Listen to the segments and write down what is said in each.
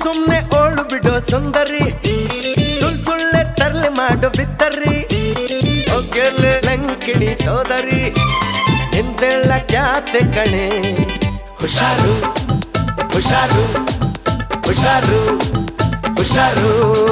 ಸುಮ್ನೆ ಓಳು ಬಿಡೋ ಸುಂದರಿ ಸುಳ್ ಸುಳ್ಳೆ ತರ್ಲೆ ಮಾಡೋ ಬಿತ್ತರಿ ಒಗ್ಗೆಲೆ ಲಂಕಿಣಿ ಸೋದರಿ ಎಂದೆಲ್ಲ ಖ್ಯಾತೆ ಕಣೆ ಹುಷಾರು ಹುಷಾರು ಹುಷಾರು ಹುಷಾರು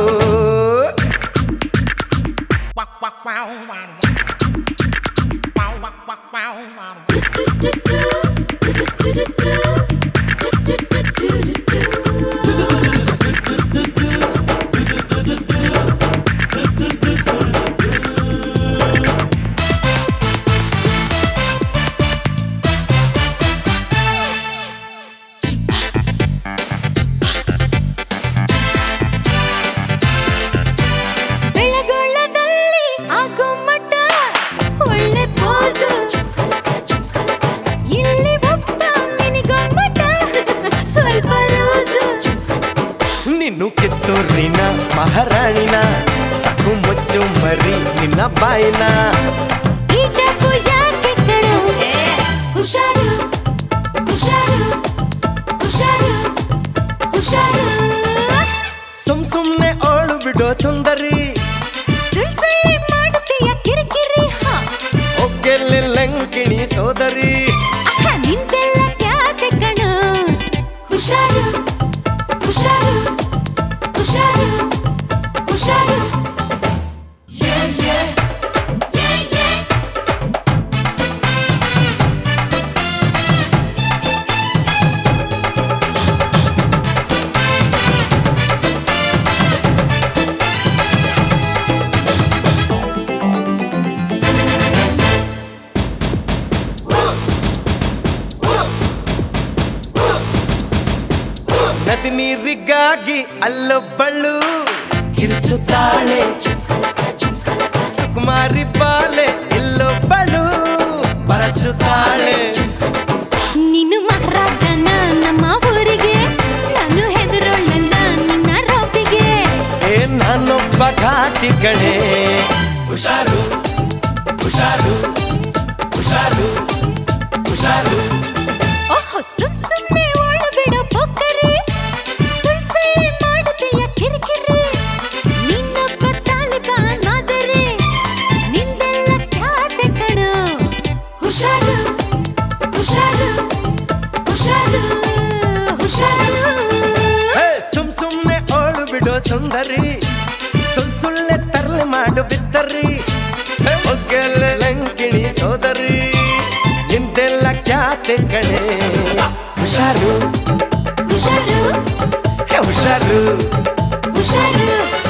ಬೆಳಗೊಳ್ಳದಲ್ಲಿ ಆಗೋ ಮಟ್ಟ ಒಳ್ಳೆ ಪೋಸು ಇಲ್ಲಿ ಒಬ್ಬ ಮಿನಿಗೊಮ್ಮಟ ಸ್ವಲ್ಪ ಲೂಸು ನಿನ್ನು ಕಿತ್ತೂರಿನ ಮಹಾರಾಣಿನ ಸಾಕು ಮುಚ್ಚು ಮರಿ ನಿನ್ನ ಬಾಯಿನ ಈ ಡಬ್ಬು ಯಾಕೆ ಕಣೋ? ಹುಷಾರು ಹುಷಾರು ಹುಷಾರು ಹುಷಾರು ಸುಮ್ ಸುಮ್ನೆ ಓಳು ಬಿಡೋ ಸುಂದರಿ ಸುಳ್ ಸುಳ್ಳೆ ಮಾಡುತ್ತೀಯ ಕಿರಿಕಿರಿ ಹಾ ಒಗ್ಗೆಲೆ ಲಂಕಿಣಿ ಸೋದರಿ ಅಹ, ನಿಂದೆಲ್ಲ ಖ್ಯಾತೆ ಕಣೋ ಹುಷಾರು ಹುಷಾರು ಹುಷಾರು ಹುಷಾರು ನದಿ ನೀರಿಗಾಗಿ ಅಲ್ಲೊಬ್ಬಳು ಕಿರಿಸುತ್ತಾಳೆ ಸುಕುಮಾರಿ ಬಾಲೆ ಇಲ್ಲೊಬ್ಬಳು ಪರಚುತ್ತಾಳೆ ನೀನು ಮಹಾರಾಜನ ನಮ್ಮ ಊರಿಗೆ ನಾನು ಹೆದರೋಳಲ್ಲ ನಿನ್ನ ರೊಬ್ಬಿಗೆ ಏ ನಾನೊಬ್ಬ ಘಾಟಿ ಕಣೆ ಹುಷಾರು ಹುಷಾರು ಹುಷಾರು ಹುಷಾರು ಓಹೋ ಸುಮ್ ಸುಮ್ನೆ ಒಳ ಬಿಡೋ ಪೊಕ್ಕರಿ ಸುಳ್ ಸುಳ್ಳೆ ಮಾಡುತ್ತೀಯ ಕಿರಿಕಿರಿ ನಿನ್ನೊಬ್ಬ ತಾಲಿಬಾನ್ ಮಾದರಿ ನಿಂದೆಲ್ಲ ಖ್ಯಾತೆ ಕಣೋ ಹುಷಾರು ಹುಷಾರು ಹುಷಾರು ಹುಷಾರು ಹೇ ಸುಮ್ ಸುಮ್ನೆ ಓಳು ಬಿಡೋ ಸುಂದರಿ ಸುಳ್ ಸುಳ್ಳೆ ತರ್ಲೆ ಮಾಡು ಬಿತ್ತರಿ ಒಗ್ಗೆಲೆ ಲಂಕಿಣಿ ಸೋದರಿ ಇಂದೆಲ್ಲ ಖ್ಯಾತೆ ಕಣೆ ಹುಷಾರು ಹುಷಾರು ಹೇ ಹುಷಾರು ಹುಷಾರು